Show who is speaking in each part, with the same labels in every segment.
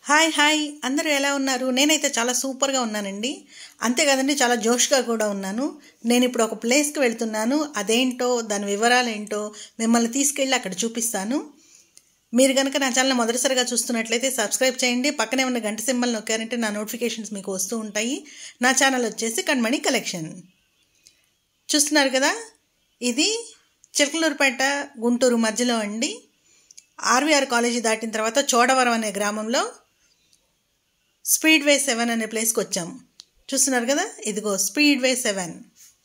Speaker 1: hi hi అందరూ ఎలా ఉన్నారు నేనైతే చాలా సూపర్గా ఉన్నానండి అంతేకాదండి చాలా జోష్గా కూడా ఉన్నాను నేను ఇప్పుడు ఒక ప్లేస్కి వెళ్తున్నాను అదేంటో దాని వివరాలు ఏంటో మిమ్మల్ని తీసుకెళ్ళి అక్కడ చూపిస్తాను మీరు కనుక నా ఛానల్ మొదటిసారిగా చూస్తున్నట్లయితే సబ్స్క్రైబ్ చేయండి పక్కనే ఉన్న గంట సింబల్ నొక్కారంటే నా నోటిఫికేషన్స్ మీకు వస్తూ ఉంటాయి నా ఛానల్ వచ్చేసి కణమణి కలెక్షన్ చూస్తున్నారు కదా ఇది చిలకలూరుపేట గుంటూరు మధ్యలో అండి ఆర్వీఆర్ కాలేజీ దాటిన తర్వాత చోడవరం అనే గ్రామంలో స్పీడ్ వే సెవెన్ అనే ప్లేస్కి వచ్చాం చూస్తున్నారు కదా ఇదిగో స్పీడ్ వే సెవెన్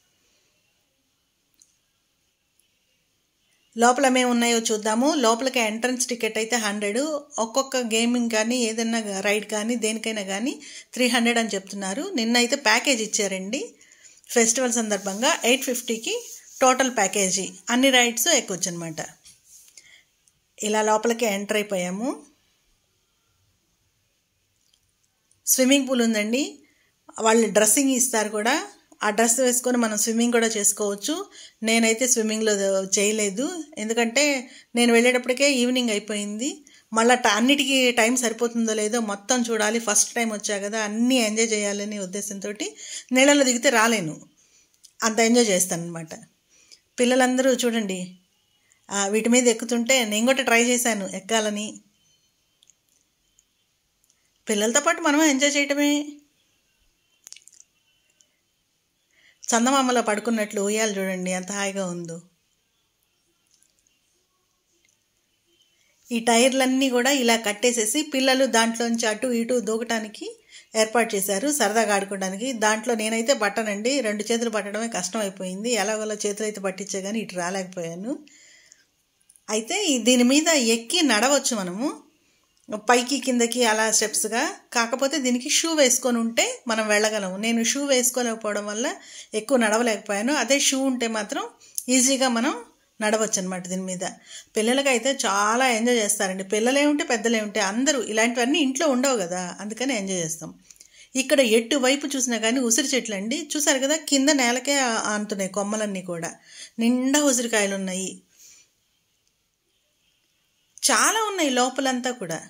Speaker 1: లోపల మేము ఉన్నాయో చూద్దాము లోపలికి ఎంట్రన్స్ టికెట్ అయితే హండ్రెడ్ ఒక్కొక్క గేమింగ్ కానీ ఏదైనా రైడ్ కానీ దేనికైనా కానీ త్రీ హండ్రెడ్ అని చెప్తున్నారు నిన్న అయితే ప్యాకేజ్ ఇచ్చారండి ఫెస్టివల్ సందర్భంగా ఎయిట్ ఫిఫ్టీకి టోటల్ ప్యాకేజీ అన్ని రైడ్స్ ఎక్కొచ్చు అనమాట ఇలా లోపలికి ఎంటర్ అయిపోయాము స్విమ్మింగ్ పూల్ ఉందండి వాళ్ళు డ్రెస్సింగ్ ఇస్తారు కూడా ఆ డ్రెస్ వేసుకొని మనం స్విమ్మింగ్ కూడా చేసుకోవచ్చు నేనైతే స్విమ్మింగ్లో చేయలేదు ఎందుకంటే నేను వెళ్ళేటప్పటికే ఈవినింగ్ అయిపోయింది మళ్ళీ అన్నిటికీ టైం సరిపోతుందో లేదో మొత్తం చూడాలి ఫస్ట్ టైం వచ్చా కదా అన్నీ ఎంజాయ్ చేయాలనే ఉద్దేశంతో నీళ్ళలో దిగితే రాలేను అంత ఎంజాయ్ చేస్తాను అనమాట పిల్లలందరూ చూడండి వీటి మీద ఎక్కుతుంటే నేను కూడా ట్రై చేశాను ఎక్కాలని పిల్లలతో పాటు మనం ఎంజాయ్ చేయటమే చందమామలో పడుకున్నట్లు ఉయ్యాలి చూడండి ఎంత హాయిగా ఉందో ఈ టైర్లన్నీ కూడా ఇలా కట్టేసేసి పిల్లలు దాంట్లోంచి అటు ఇటు దూకటానికి ఏర్పాటు చేశారు సరదాగా ఆడుకోవడానికి దాంట్లో నేనైతే పట్టనండి రెండు చేతులు పట్టడమే కష్టం అయిపోయింది ఎలాగోలా చేతులు అయితే పట్టించే కానీ ఇటు రాలేకపోయాను అయితే దీని మీద ఎక్కి నడవచ్చు మనము పైకి కిందకి అలా స్టెప్స్గా కాకపోతే దీనికి షూ వేసుకొని ఉంటే మనం వెళ్ళగలము నేను షూ వేసుకోలేకపోవడం వల్ల ఎక్కువ నడవలేకపోయాను అదే షూ ఉంటే మాత్రం ఈజీగా మనం నడవచ్చు అనమాట దీని మీద పిల్లలకైతే చాలా ఎంజాయ్ చేస్తారండి పిల్లలే ఉంటే పెద్దలే ఉంటే అందరూ ఇలాంటివన్నీ ఇంట్లో ఉండవు కదా అందుకని ఎంజాయ్ చేస్తాం ఇక్కడ ఎటు వైపు చూసినా కానీ ఉసిరి చెట్లు అండి చూసారు కదా కింద నేలకే ఆనుతున్నాయి కొమ్మలన్నీ కూడా నిండా ఉసిరికాయలు ఉన్నాయి చాలా ఉన్నాయి లోపలంతా కూడా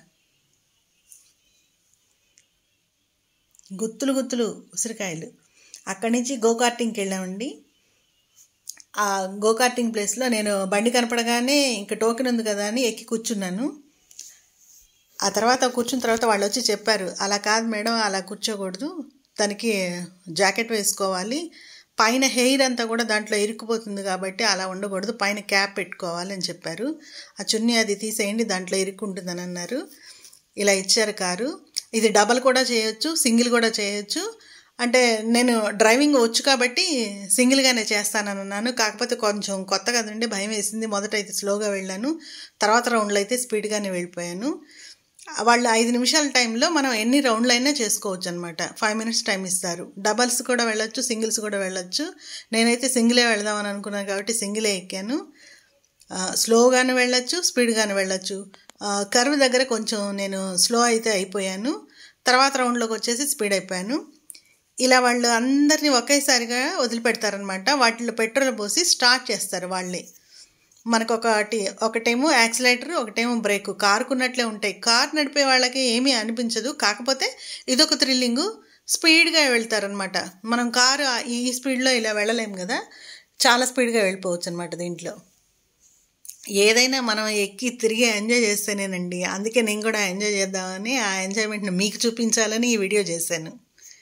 Speaker 1: గుత్తులు గుత్తులు ఉసిరికాయలు అక్కడి నుంచి గోకార్టింగ్కి వెళ్ళామండి ఆ గోకార్టింగ్ ప్లేస్లో నేను బండి కనపడగానే ఇంకా టోకెన్ ఉంది కదా అని ఎక్కి కూర్చున్నాను ఆ తర్వాత కూర్చున్న తర్వాత వాళ్ళు వచ్చి చెప్పారు అలా కాదు మేడం అలా కూర్చోకూడదు తనకి జాకెట్ వేసుకోవాలి పైన హెయిర్ అంతా కూడా దాంట్లో ఇరుక్కుపోతుంది కాబట్టి అలా ఉండకూడదు పైన క్యాప్ పెట్టుకోవాలి అని చెప్పారు ఆ చున్నీ అది తీసేయండి దాంట్లో ఇరుక్కుంటుందని అన్నారు ఇలా ఇచ్చారు కారు ఇది డబల్ కూడా చేయొచ్చు సింగిల్ కూడా చేయొచ్చు అంటే నేను డ్రైవింగ్ వచ్చు కాబట్టి సింగిల్గానే చేస్తానని అన్నాను కాకపోతే కొంచెం కొత్త కదండి భయం వేసింది మొదట అయితే స్లోగా వెళ్ళాను తర్వాత రౌండ్లో అయితే స్పీడ్గానే వెళ్ళిపోయాను వాళ్ళు ఐదు నిమిషాల టైంలో మనం ఎన్ని రౌండ్లు అయినా చేసుకోవచ్చు అనమాట ఫైవ్ మినిట్స్ టైం ఇస్తారు డబల్స్ కూడా వెళ్ళొచ్చు సింగిల్స్ కూడా వెళ్ళొచ్చు నేనైతే సింగిలే వెళదామని అనుకున్నాను కాబట్టి సింగిలే ఎక్కాను స్లోగానే వెళ్ళొచ్చు స్పీడ్గానే వెళ్ళొచ్చు కర్వ్ దగ్గర కొంచెం నేను స్లో అయితే అయిపోయాను తర్వాత రౌండ్లోకి వచ్చేసి స్పీడ్ అయిపోయాను ఇలా వాళ్ళు అందరినీ ఒకేసారిగా వదిలిపెడతారనమాట వాటిలో పెట్రోల్ పోసి స్టార్ట్ చేస్తారు వాళ్ళే మనకు ఒకటి ఒకటేమో యాక్సిలేటర్ ఒకటేమో బ్రేక్ కారుకున్నట్లే ఉంటాయి కార్ నడిపే వాళ్ళకి ఏమీ అనిపించదు కాకపోతే ఇదొక థ్రిల్లింగు స్పీడ్గా వెళ్తారనమాట మనం కారు ఈ స్పీడ్లో ఇలా వెళ్ళలేము కదా చాలా స్పీడ్గా వెళ్ళిపోవచ్చు అనమాట దీంట్లో ఏదైనా మనం ఎక్కి తిరిగి ఎంజాయ్ చేస్తేనేనండి అందుకే నేను కూడా ఎంజాయ్ చేద్దామని ఆ ఎంజాయ్మెంట్ని మీకు చూపించాలని ఈ వీడియో చేశాను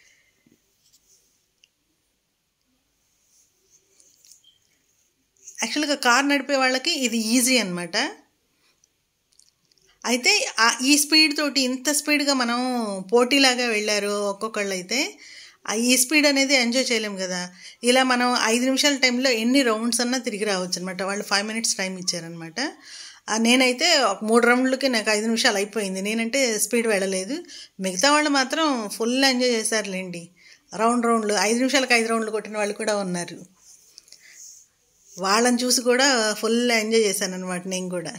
Speaker 1: యాక్చువల్గా కార్ నడిపే వాళ్ళకి ఇది ఈజీ అనమాట అయితే ఈ స్పీడ్ తోటి ఇంత స్పీడ్గా మనం పోటీలాగా వెళ్ళారు ఒక్కొక్కళ్ళు అయితే ఈ స్పీడ్ అనేది ఎంజాయ్ చేయలేము కదా ఇలా మనం ఐదు నిమిషాల టైంలో ఎన్ని రౌండ్స్ అన్నా తిరిగి రావచ్చు అనమాట వాళ్ళు ఫైవ్ మినిట్స్ టైం ఇచ్చారనమాట నేనైతే ఒక మూడు రౌండ్లకి నాకు ఐదు నిమిషాలు అయిపోయింది నేనంటే స్పీడ్ వెళ్ళలేదు మిగతా వాళ్ళు మాత్రం ఫుల్ ఎంజాయ్ చేశారులేండి రౌండ్ రౌండ్లు ఐదు నిమిషాలకు ఐదు రౌండ్లు కొట్టిన వాళ్ళు కూడా ఉన్నారు వాళ్ళని చూసి కూడా ఫుల్ ఎంజాయ్ చేశాను అనమాట నేను కూడా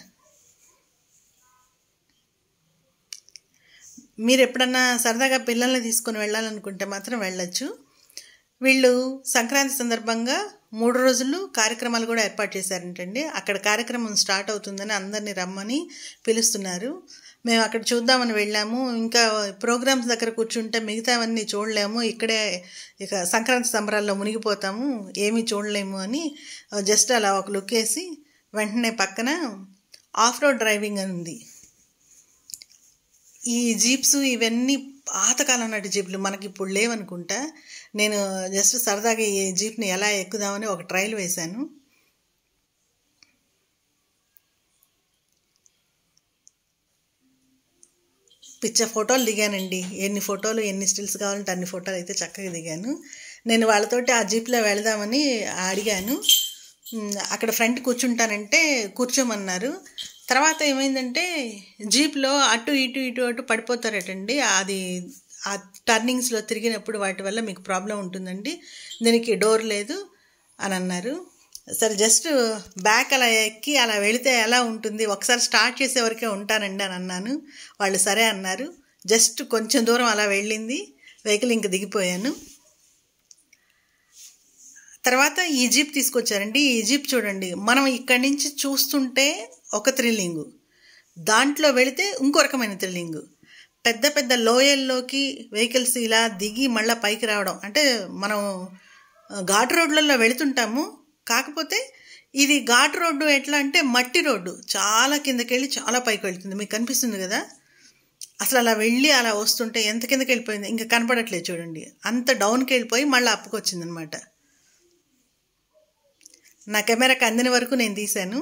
Speaker 1: మీరు ఎప్పుడన్నా సరదాగా పిల్లల్ని తీసుకొని వెళ్ళాలనుకుంటే మాత్రం వెళ్ళొచ్చు వీళ్ళు సంక్రాంతి సందర్భంగా మూడు రోజులు కార్యక్రమాలు కూడా ఏర్పాటు చేశారంటండి అక్కడ కార్యక్రమం స్టార్ట్ అవుతుందని అందరినీ రమ్మని పిలుస్తున్నారు మేము అక్కడ చూద్దామని వెళ్ళాము ఇంకా ప్రోగ్రామ్స్ దగ్గర కూర్చుంటే మిగతావన్నీ చూడలేము ఇక్కడే ఇక సంక్రాంతి సంబరాల్లో మునిగిపోతాము ఏమీ చూడలేము అని జస్ట్ అలా ఒక లుక్ వేసి వెంటనే పక్కన ఆఫ్ రోడ్ డ్రైవింగ్ అని ఉంది ఈ జీప్స్ ఇవన్నీ పాతకాలం నాటి జీప్లు మనకి ఇప్పుడు లేవనుకుంటా నేను జస్ట్ సరదాగా ఈ జీప్ని ఎలా ఎక్కుదామని ఒక ట్రైల్ వేశాను పిచ్చ ఫోటోలు దిగానండి ఎన్ని ఫోటోలు ఎన్ని స్టిల్స్ కావాలంటే అన్ని ఫోటోలు అయితే చక్కగా దిగాను నేను వాళ్ళతోటి ఆ జీప్లో వెళదామని అడిగాను ఉమ్, అక్కడ ఫ్రంట్ కూర్చుంటానంటే కూర్చోమన్నారు తర్వాత ఏమైందంటే జీప్లో అటు ఇటు ఇటు అటు పడిపోతారటండి అది ఆ టర్నింగ్స్లో తిరిగినప్పుడు వాటి వల్ల మీకు ప్రాబ్లం ఉంటుందండి దీనికి డోర్ లేదు అని అన్నారు సరే జస్ట్ బ్యాక్ అలా ఎక్కి అలా వెళితే ఎలా ఉంటుంది ఒకసారి స్టార్ట్ చేసే వరకే ఉంటానండి అని అన్నాను వాళ్ళు సరే అన్నారు జస్ట్ కొంచెం దూరం అలా వెళ్ళింది వెహికల్ ఇంక దిగిపోయాను తర్వాత ఈ జీప్ తీసుకొచ్చారండి ఈ జీప్ చూడండి మనం ఇక్కడి నుంచి చూస్తుంటే ఒక థ్రిల్లింగు దాంట్లో వెళితే ఇంకో రకమైన థ్రిల్లింగు పెద్ద పెద్ద లోయల్లోకి వెహికల్స్ ఇలా దిగి మళ్ళీ పైకి రావడం అంటే మనం ఘాట్ రోడ్లలో వెళుతుంటాము కాకపోతే ఇది ఘాట్ రోడ్డు ఎట్లా అంటే మట్టి రోడ్డు చాలా కిందకి వెళ్ళి చాలా పైకి వెళ్తుంది మీకు కనిపిస్తుంది కదా అసలు అలా వెళ్ళి అలా వస్తుంటే ఎంత కిందకి వెళ్ళిపోయింది ఇంకా కనపడట్లేదు చూడండి అంత డౌన్కి వెళ్ళిపోయి మళ్ళీ అప్పుకు వచ్చిందనమాట నా కెమెరాకి అందిన వరకు నేను తీశాను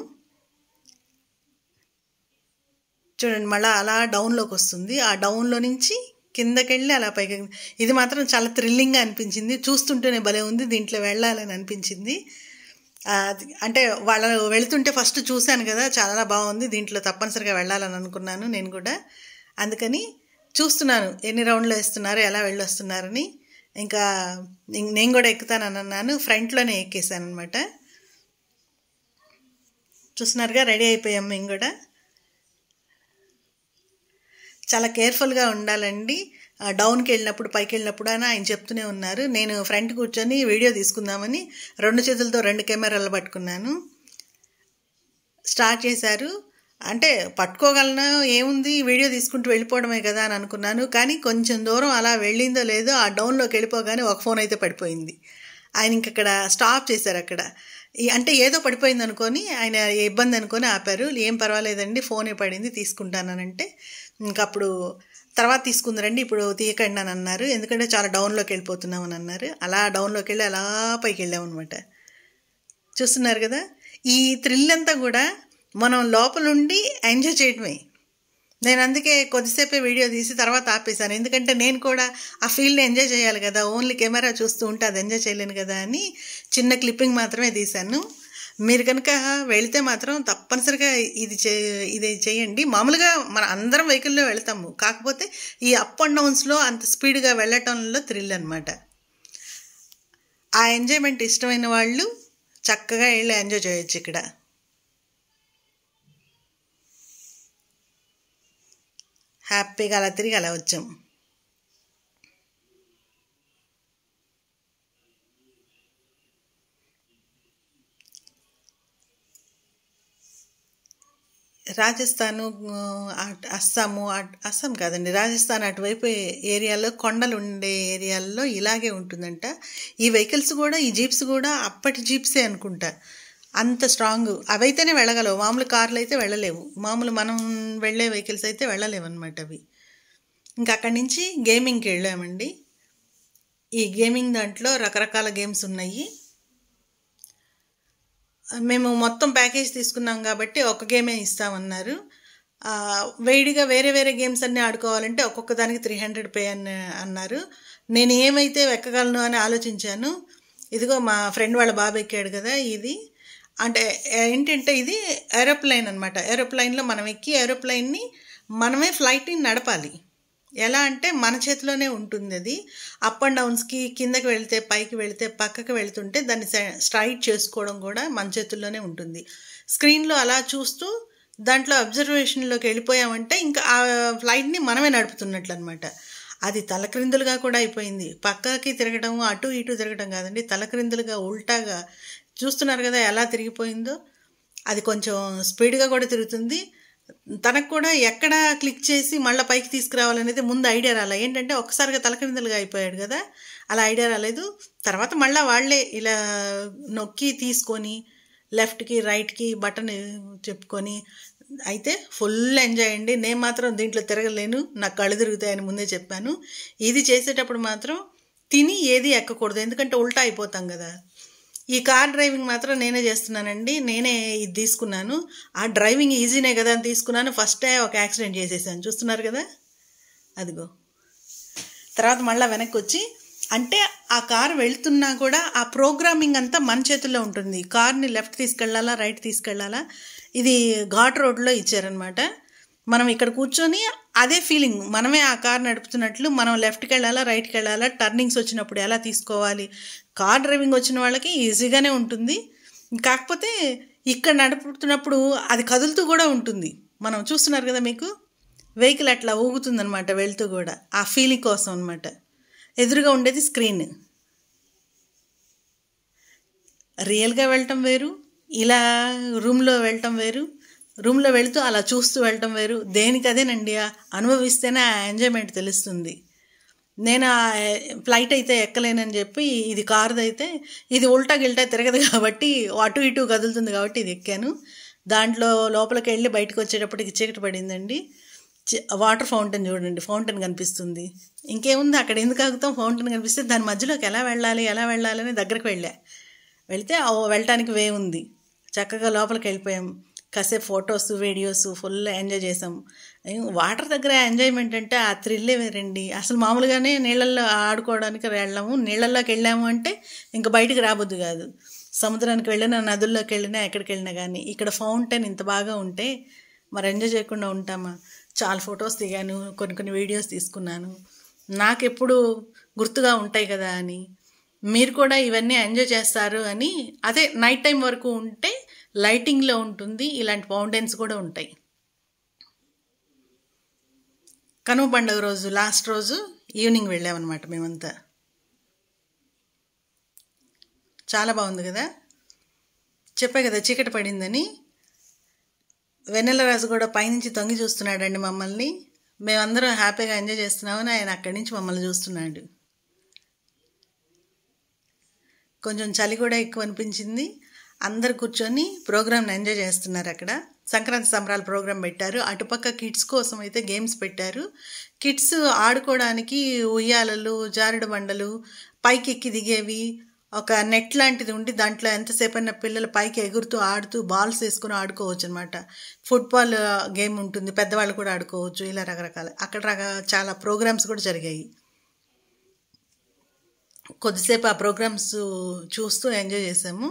Speaker 1: చూడండి మళ్ళీ అలా డౌన్లోకి వస్తుంది ఆ డౌన్లో నుంచి కిందకెళ్ళి అలా పైకి ఇది మాత్రం చాలా థ్రిల్లింగ్గా అనిపించింది చూస్తుంటేనే భలే ఉంది దీంట్లో వెళ్ళాలని అనిపించింది ఆ, అది- అంటే వాళ్ళు వెళుతుంటే ఫస్ట్ చూశాను కదా చాలా బాగుంది దీంట్లో తప్పనిసరిగా వెళ్ళాలని అనుకున్నాను నేను కూడా అందుకని చూస్తున్నాను ఎన్ని రౌండ్లు వేస్తున్నారు ఎలా వెళ్ళొస్తున్నారని ఇంకా ఇం- నేను కూడా ఎక్కుతానని అన్నాను ఫ్రంట్లోనే ఎక్కేసాను అనమాట చూస్తున్నారుగా రెడీ అయిపోయాం మేము కూడా చాలా కేర్ఫుల్గా ఉండాలండి ఆ, డౌన్కి వెళ్ళినప్పుడు పైకి వెళ్ళినప్పుడు అని ఆయన చెప్తూనే ఉన్నారు నేను ఫ్రంట్ కూర్చొని వీడియో తీసుకుందామని రెండు చేతులతో రెండు కెమెరాలు పట్టుకున్నాను స్టార్ట్ చేశారు అంటే పట్టుకోగలను ఏముంది వీడియో తీసుకుంటూ వెళ్ళిపోవడమే కదా అని అనుకున్నాను కానీ కొంచెం దూరం అలా వెళ్ళిందో లేదో ఆ డౌన్లోకి వెళ్ళిపోగానే ఒక ఫోన్ అయితే పడిపోయింది ఆయన ఇంక అక్కడ స్టాప్ చేశారు అక్కడ ఈ- అంటే ఏదో పడిపోయింది అనుకొని ఆయన ఇబ్బంది అనుకొని ఆపారు ఏం పర్వాలేదండి ఫోనే పడింది తీసుకుంటానంటే ఇంక అప్పుడు తర్వాత తీసుకుందరండి ఇప్పుడు తీయకండి అని అన్నారు ఎందుకంటే చాలా డౌన్లోకి వెళ్ళిపోతున్నాం అని అన్నారు అలా డౌన్లోకి వెళ్ళి అలా పైకి వెళ్ళామన్నమాట చూస్తున్నారు కదా ఈ థ్రిల్ అంతా కూడా మనం లోపలుండి ఎంజాయ్ చేయడమే నేను అందుకే కొద్దిసేపే వీడియో తీసి తర్వాత ఆపేశాను ఎందుకంటే నేను కూడా ఆ ఫీల్ని ఎంజాయ్ చేయాలి కదా ఓన్లీ కెమెరా చూస్తూ ఉంటే అది ఎంజాయ్ చేయలేను కదా అని చిన్న క్లిప్పింగ్ మాత్రమే తీశాను మీరు కనుక వెళితే మాత్రం తప్పనిసరిగా ఇది చే ఇది చేయండి మామూలుగా మన అందరం వెహికల్లో వెళ్తాము కాకపోతే ఈ అప్ అండ్ డౌన్స్లో అంత స్పీడ్గా వెళ్ళటంలో థ్రిల్ అనమాట ఆ ఎంజాయ్మెంట్ ఇష్టమైన వాళ్ళు చక్కగా వెళ్ళి ఎంజాయ్ చేయొచ్చు ఇక్కడ హ్యాపీగా అలా తిరిగి అలా వచ్చాం రాజస్థాను ఆ, అట్- అస్సాము అట్- అస్సాం కాదండి రాజస్థాన్ అటువైపు ఏరియాలో కొండలు ఉండే ఏరియాల్లో ఇలాగే ఉంటుందంట ఈ వెహికల్స్ కూడా ఈ జీప్స్ కూడా అప్పటి జీప్సే అనుకుంటా అంత స్ట్రాంగ్ అవైతేనే వెళ్ళగలవు మామూలు కార్లు అయితే వెళ్ళలేవు మామూలు మనం వెళ్ళే వెహికల్స్ అయితే వెళ్ళలేవు అనమాట అవి ఇంకా అక్కడి నుంచి గేమింగ్కి వెళ్ళామండి ఈ గేమింగ్ దాంట్లో రకరకాల గేమ్స్ ఉన్నాయి మేము మొత్తం ప్యాకేజ్ తీసుకున్నాం కాబట్టి ఒక గేమే ఇస్తామన్నారు ఆ, వేడిగా వేరే వేరే గేమ్స్ అన్నీ ఆడుకోవాలంటే ఒక్కొక్క దానికి త్రీ హండ్రెడ్ పే అని అన్నారు నేను ఏమైతే ఎక్కగలను అని ఆలోచించాను ఇదిగో మా ఫ్రెండ్ వాళ్ళ బాబు ఎక్కాడు కదా ఇది అంటే ఏంటంటే ఇది ఏరోప్లైన్ అనమాట ఏరోప్లైన్లో మనం ఎక్కి ఏరోప్లైన్ని మనమే ఫ్లైట్ని నడపాలి ఎలా అంటే మన చేతిలోనే ఉంటుంది అది అప్ అండ్ డౌన్స్కి కిందకి వెళ్తే పైకి వెళ్తే పక్కకి వెళ్తుంటే దాన్ని స్ట్రైట్ చేసుకోవడం కూడా మన చేతుల్లోనే ఉంటుంది స్క్రీన్లో అలా చూస్తూ దాంట్లో అబ్జర్వేషన్లోకి వెళ్ళిపోయామంటే ఇంకా ఆ ఫ్లైట్ని మనమే నడుపుతున్నట్లు అనమాట అది తలక్రిందులుగా కూడా అయిపోయింది పక్కకి తిరగడం అటు ఇటు తిరగడం కాదండి తలక్రిందులుగా ఉల్టాగా చూస్తున్నారు కదా ఎలా తిరిగిపోయిందో అది కొంచెం స్పీడ్గా కూడా తిరుగుతుంది తనకు కూడా ఎక్కడ క్లిక్ చేసి మళ్ళీ పైకి తీసుకురావాలనేది ముందు ఐడియా రాలే ఏంటంటే ఒక్కసారిగా తలక్రిందులుగా అయిపోయాడు కదా అలా ఐడియా రాలేదు తర్వాత మళ్ళీ వాళ్ళే ఇలా నొక్కి తీసుకొని లెఫ్ట్కి రైట్కి బటన్ చెప్పుకొని అయితే ఫుల్ ఎంజాయ్ అండి నేను మాత్రం దీంట్లో తిరగలేను నాకు కళ్ళు తిరుగుతాయని ముందే చెప్పాను ఇది చేసేటప్పుడు మాత్రం తిని ఏది ఎక్కకూడదు ఎందుకంటే ఉల్టా అయిపోతాం కదా ఈ కార్ డ్రైవింగ్ మాత్రం నేనే చేస్తున్నానండి నేనే ఇది తీసుకున్నాను ఆ డ్రైవింగ్ ఈజీనే కదా అని తీసుకున్నాను ఫస్టే ఒక యాక్సిడెంట్ చేసేసాను చూస్తున్నారు కదా అదిగో తర్వాత మళ్ళీ వెనక్కి వచ్చి అంటే ఆ కార్ వెళ్తున్నా కూడా ఆ ప్రోగ్రామింగ్ అంతా మన చేతుల్లో ఉంటుంది కార్ని లెఫ్ట్ తీసుకెళ్ళాలా రైట్ తీసుకెళ్ళాలా ఇది ఘాట్ రోడ్లో ఇచ్చారనమాట మనం ఇక్కడ కూర్చొని అదే ఫీలింగ్ మనమే ఆ కార్ నడుపుతున్నట్లు మనం లెఫ్ట్కి వెళ్ళాలా రైట్కి వెళ్ళాలా టర్నింగ్స్ వచ్చినప్పుడు ఎలా తీసుకోవాలి కార్ డ్రైవింగ్ వచ్చిన వాళ్ళకి ఈజీగానే ఉంటుంది కాకపోతే ఇక్కడ నడుపుతున్నప్పుడు అది కదులుతూ కూడా ఉంటుంది మనం చూస్తున్నారు కదా మీకు వెహికల్ అట్లా ఊగుతుందనమాట వెళ్తూ కూడా ఆ ఫీలింగ్ కోసం అనమాట ఎదురుగా ఉండేది స్క్రీన్ రియల్గా వెళ్ళటం వేరు ఇలా రూమ్లో వెళ్ళటం వేరు రూమ్లో వెళ్తూ అలా చూస్తూ వెళ్ళటం వేరు దేనికి అదేనండి అనుభవిస్తేనే ఆ ఎంజాయ్మెంట్ తెలుస్తుంది నేను ఆ ఫ్లైట్ అయితే ఎక్కలేనని చెప్పి ఇది కారుది అయితే ఇది ఉల్టా గిల్టా తిరగదు కాబట్టి అటు ఇటు కదులుతుంది కాబట్టి ఇది ఎక్కాను దాంట్లో లోపలికి వెళ్ళి బయటకు వచ్చేటప్పటికి చీకటి పడిందండి వాటర్ ఫౌంటైన్ చూడండి ఫౌంటైన్ కనిపిస్తుంది ఇంకేముంది అక్కడ ఎందుకు ఆగుతాం ఫౌంటైన్ కనిపిస్తే దాని మధ్యలోకి ఎలా వెళ్ళాలి ఎలా వెళ్ళాలి అని దగ్గరికి వెళ్ళా వెళ్తే వెళ్ళటానికి వే ఉంది చక్కగా లోపలికి వెళ్ళిపోయాం కాసేపు ఫొటోస్ వీడియోస్ ఫుల్ ఎంజాయ్ చేసాం వాటర్ దగ్గర ఎంజాయ్మెంట్ అంటే ఆ థ్రిల్లే వేరండి అసలు మామూలుగానే నీళ్ళల్లో ఆడుకోవడానికి వెళ్ళాము నీళ్ళల్లోకి వెళ్ళాము అంటే ఇంకా బయటికి రాబోద్దు కాదు సముద్రానికి వెళ్ళినా నదుల్లోకి వెళ్ళినా ఎక్కడికి వెళ్ళినా కానీ ఇక్కడ ఫౌంటైన్ ఇంత బాగా ఉంటే మరి ఎంజాయ్ చేయకుండా ఉంటామా చాలా ఫొటోస్ దిగాను కొన్ని కొన్ని వీడియోస్ తీసుకున్నాను నాకు ఎప్పుడు గుర్తుగా ఉంటాయి కదా అని మీరు కూడా ఇవన్నీ ఎంజాయ్ చేస్తారు అని అదే నైట్ టైం వరకు ఉంటే లైటింగ్లో ఉంటుంది ఇలాంటి ఫౌంటైన్స్ కూడా ఉంటాయి కనుమ పండుగ రోజు లాస్ట్ రోజు ఈవినింగ్ వెళ్ళామన్నమాట మేమంతా చాలా బాగుంది కదా చెప్పా కదా చీకటి పడిందని వెన్నెల రాజు కూడా పైనుంచి తొంగి చూస్తున్నాడండి మమ్మల్ని మేమందరం హ్యాపీగా ఎంజాయ్ చేస్తున్నామని ఆయన అక్కడి నుంచి మమ్మల్ని చూస్తున్నాడు కొంచెం చలి కూడా ఎక్కువ అనిపించింది అందరు కూర్చొని ప్రోగ్రామ్ని ఎంజాయ్ చేస్తున్నారు అక్కడ సంక్రాంతి సంబరాల ప్రోగ్రాం పెట్టారు అటుపక్క కిడ్స్ కోసం అయితే గేమ్స్ పెట్టారు కిడ్స్ ఆడుకోవడానికి ఉయ్యాలలు జారుడు బండలు పైకి ఎక్కి దిగేవి ఒక నెట్ లాంటిది ఉండి దాంట్లో ఎంతసేపు అయినా పిల్లలు పైకి ఎగురుతూ ఆడుతూ బాల్స్ వేసుకుని ఆడుకోవచ్చు అనమాట ఫుట్బాల్ గేమ్ ఉంటుంది పెద్దవాళ్ళు కూడా ఆడుకోవచ్చు ఇలా రకరకాల అక్కడ రక చాలా ప్రోగ్రామ్స్ కూడా జరిగాయి కొద్దిసేపు ఆ ప్రోగ్రామ్స్ చూస్తూ ఎంజాయ్ చేసాము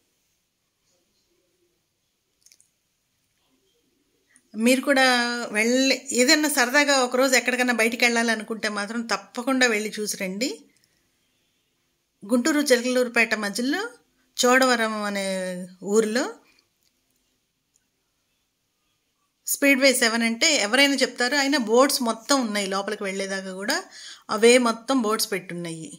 Speaker 1: మీరు కూడా వెళ్ళి ఏదైనా సరదాగా ఒకరోజు ఎక్కడికైనా బయటికి వెళ్ళాలనుకుంటే మాత్రం తప్పకుండా వెళ్ళి చూసి రండి గుంటూరు చిలకలూరుపేట మధ్యలో చోడవరం అనే ఊరిలో స్పీడ్ వే సెవెన్ అంటే ఎవరైనా చెప్తారు అయినా బోర్డ్స్ మొత్తం ఉన్నాయి లోపలికి వెళ్ళేదాకా కూడా అవే మొత్తం బోర్డ్స్ పెట్టున్నాయి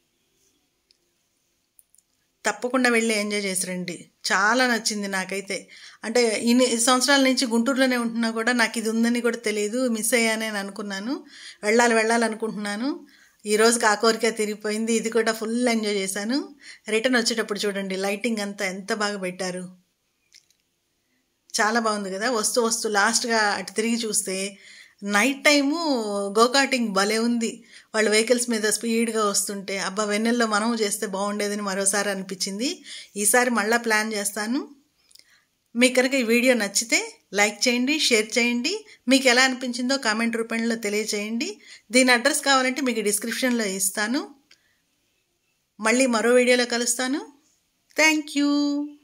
Speaker 1: తప్పకుండా వెళ్ళి ఎంజాయ్ చేసి రండి చాలా నచ్చింది నాకైతే అంటే ఇన్ని సంవత్సరాల నుంచి గుంటూరులోనే ఉంటున్నా కూడా నాకు ఇది ఉందని కూడా తెలియదు మిస్ అయ్యానే అని అనుకున్నాను వెళ్ళాలి వెళ్ళాలనుకుంటున్నాను ఈ రోజుకి ఆ కోరిక తిరిగిపోయింది ఇది కూడా ఫుల్ ఎంజాయ్ చేశాను రిటర్న్ వచ్చేటప్పుడు చూడండి లైటింగ్ అంతా ఎంత బాగా పెట్టారు చాలా బాగుంది కదా వస్తూ వస్తూ లాస్ట్గా అటు తిరిగి చూస్తే నైట్ టైము గోకాటింగ్ భలే ఉంది వాళ్ళ వెహికల్స్ మీద స్పీడ్గా వస్తుంటే అబ్బా వెన్నెల్లో మనం చేస్తే బాగుండేదని మరోసారి అనిపించింది ఈసారి మళ్ళీ ప్లాన్ చేస్తాను మీకు కనుక ఈ వీడియో నచ్చితే లైక్ చేయండి షేర్ చేయండి మీకు ఎలా అనిపించిందో కామెంట్ రూపంలో తెలియచేయండి దీని అడ్రస్ కావాలంటే మీకు డిస్క్రిప్షన్లో ఇస్తాను మళ్ళీ మరో వీడియోలో కలుస్తాను థ్యాంక్ యూ